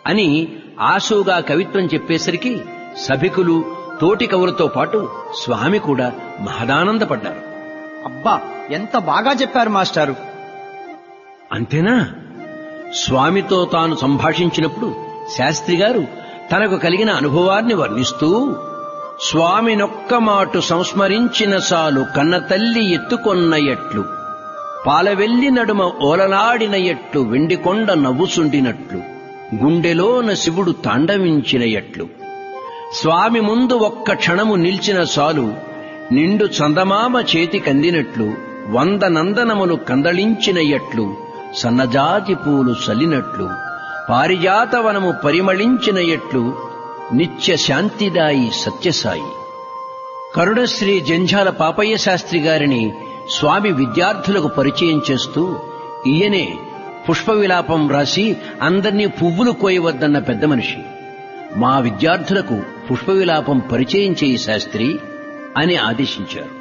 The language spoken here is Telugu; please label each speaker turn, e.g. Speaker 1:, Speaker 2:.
Speaker 1: అని ఆశువుగా కవిత్వం చెప్పేసరికి సభికులు తోటి కవులతో పాటు స్వామి కూడా మహదానందపడ్డారు
Speaker 2: అబ్బా ఎంత బాగా చెప్పారు మాస్టారు
Speaker 1: అంతేనా స్వామితో తాను సంభాషించినప్పుడు శాస్త్రి గారు తనకు కలిగిన అనుభవాన్ని వర్ణిస్తూ స్వామినొక్క మాటు సంస్మరించిన సాలు కన్న తల్లి ఎత్తుకొన్న ఎట్లు పాలవెల్లి నడుమ ఓలలాడిన ఎట్లు వెండికొండ నవ్వుసుండినట్లు గుండెలోన శివుడు తాండవించిన ఎట్లు స్వామి ముందు ఒక్క క్షణము నిల్చిన సాలు నిండు చందమామ చేతి కందినట్లు వంద నందనములు కందళించిన ఎట్లు సన్నజాతి పూలు సల్లినట్లు పారిజాతవనము పరిమళించిన ఎట్లు నిత్య శాంతిదాయి సత్యసాయి కరుణశ్రీ జంఝాల పాపయ్య శాస్త్రి గారిని స్వామి విద్యార్థులకు పరిచయం చేస్తూ ఈయనే పుష్ప విలాపం రాసి అందర్నీ పువ్వులు కోయవద్దన్న పెద్ద మనిషి మా విద్యార్థులకు పుష్ప విలాపం పరిచయం చేయి శాస్త్రి అని ఆదేశించారు